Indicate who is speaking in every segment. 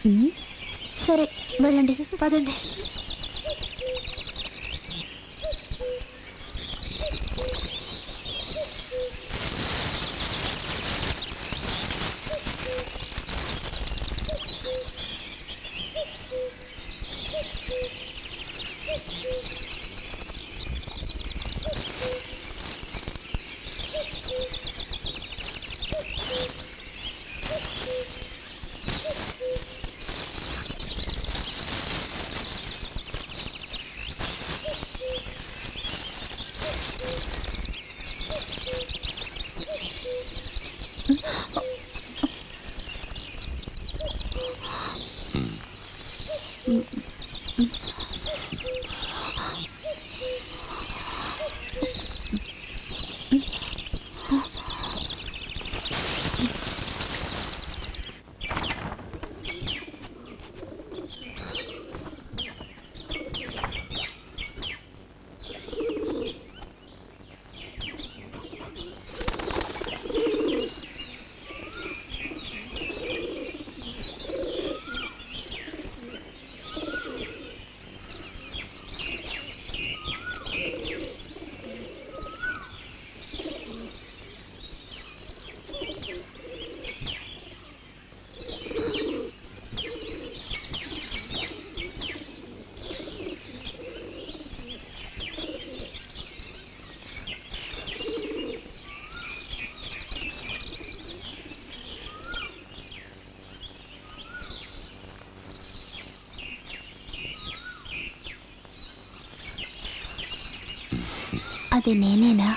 Speaker 1: ఉమ్, సరే వెళ్ళండి పదండి అది నేనేనా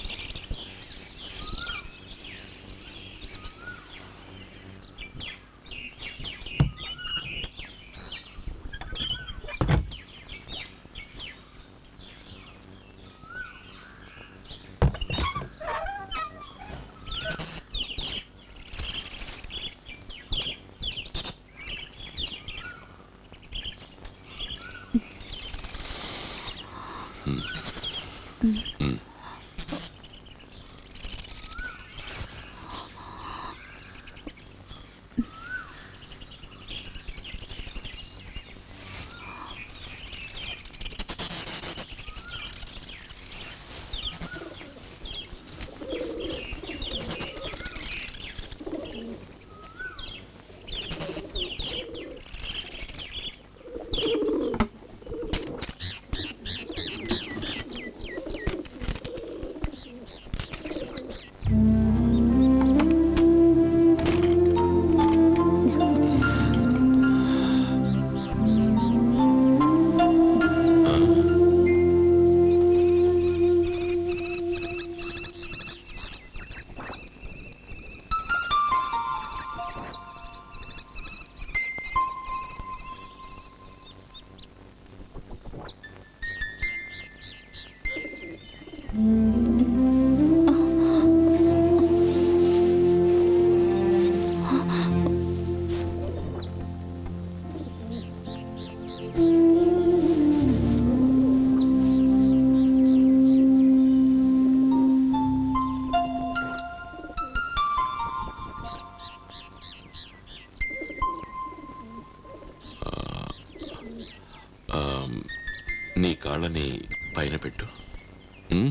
Speaker 2: నీ కాళ్ళని పైన పెట్టు ఉమ్?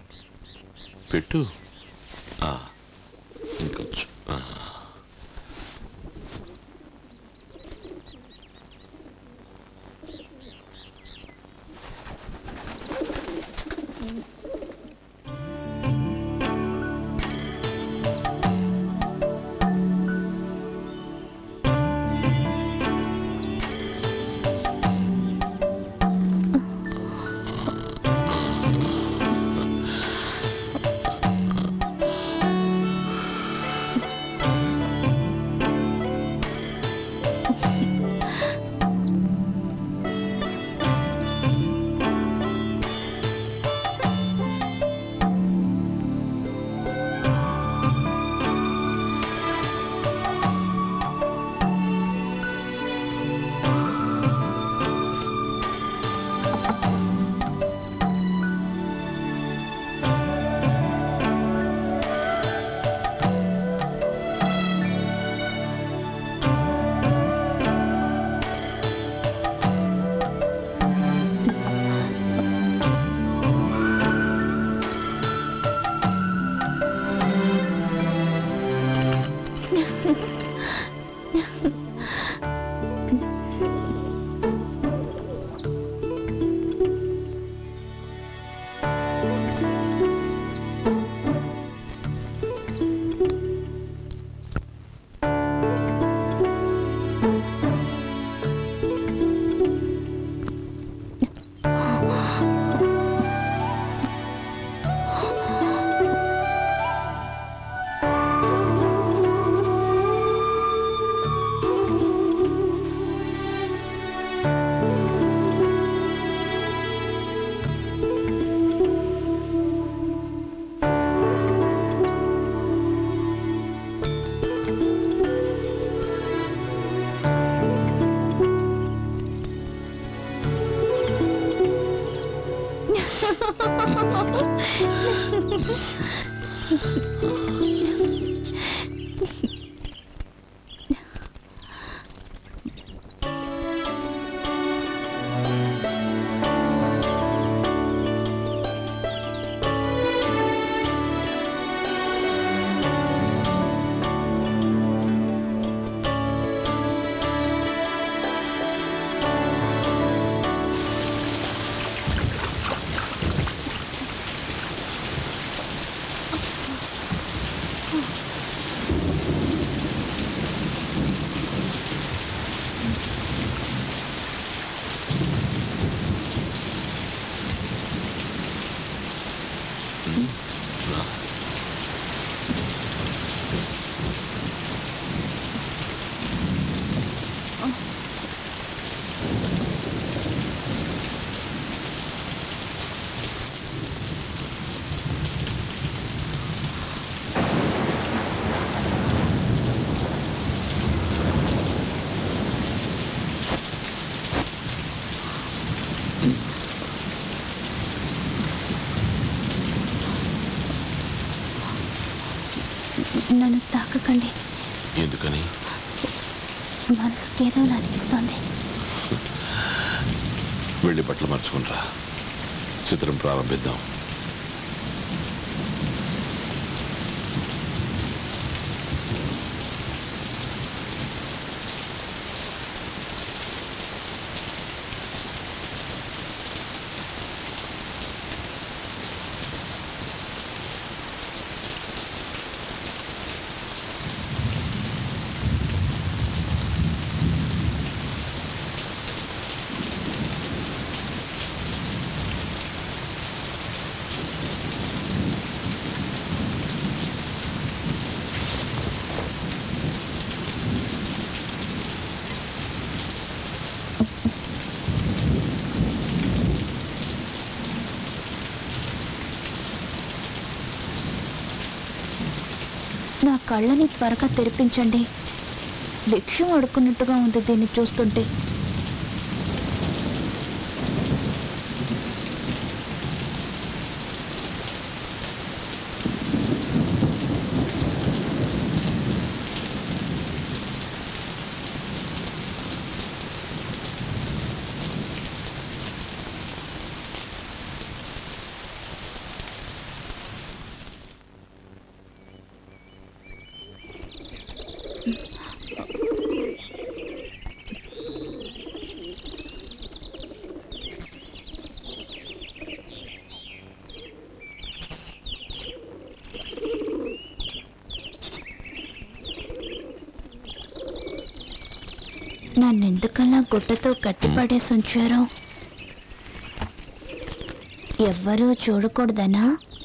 Speaker 2: పెట్టు ఆ, ఇంకొంచెం ఆ.
Speaker 1: నన్ను తాకకండి
Speaker 2: ఎందుకని
Speaker 1: మనసుకి ఏదోలా అనిపిస్తోంది
Speaker 2: వెళ్ళి బట్టలు మార్చుకుంటా చిత్రం ప్రారంభిద్దాం
Speaker 1: నా కళ్ళని త్వరగా తెరిపించండి భిక్షం అడుక్కున్నట్టుగా ఉంది దీన్ని చూస్తుంటే నన్నెందుకలా గుడ్డతో కట్టిపడేసి ఉంచారు ఎవ్వరూ చూడకూడదనా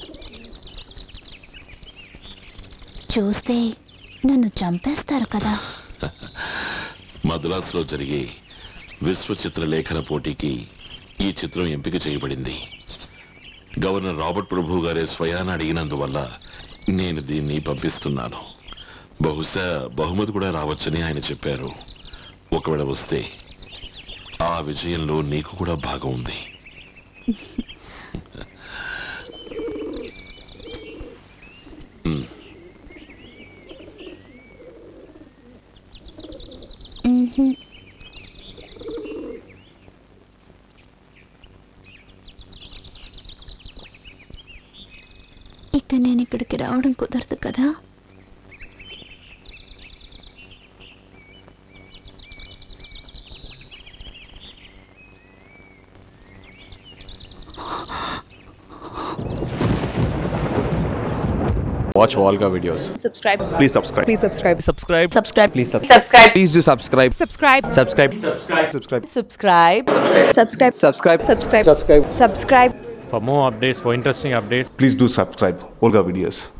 Speaker 1: చూస్తే నన్ను చంపేస్తారు కదా
Speaker 2: మద్రాసులో జరిగే విశ్వ చిత్రలేఖన పోటీకి ఈ చిత్రం ఎంపిక చేయబడింది గవర్నర్ రాబర్ట్ ప్రభు గారే స్వయాన అడిగినందువల్ల నేను దీన్ని పంపిస్తున్నాను బహుశా బహుమతి కూడా రావచ్చని ఆయన చెప్పారు ఒకవేళ వస్తే ఆ విజయంలో నీకు కూడా భాగం ఉంది
Speaker 1: మ్మ్హ్మ్. ఇక నేను ఇక్కడికి రావడం కుదరదు కదా
Speaker 3: Watch Volga videos.
Speaker 4: subscribe
Speaker 5: Please subscribe.
Speaker 4: please subscribe
Speaker 3: Subscribe.
Speaker 4: subscribe
Speaker 3: Please subscribe.
Speaker 4: subscribe
Speaker 3: Please do subscribe.
Speaker 4: subscribe
Speaker 3: Subscribe.
Speaker 5: Subscribe.
Speaker 4: subscribe subscribe
Speaker 3: Subscribe.
Speaker 4: subscribe subscribe subscribe
Speaker 6: For more updates, for interesting updates,
Speaker 5: Please do subscribe. Olga videos.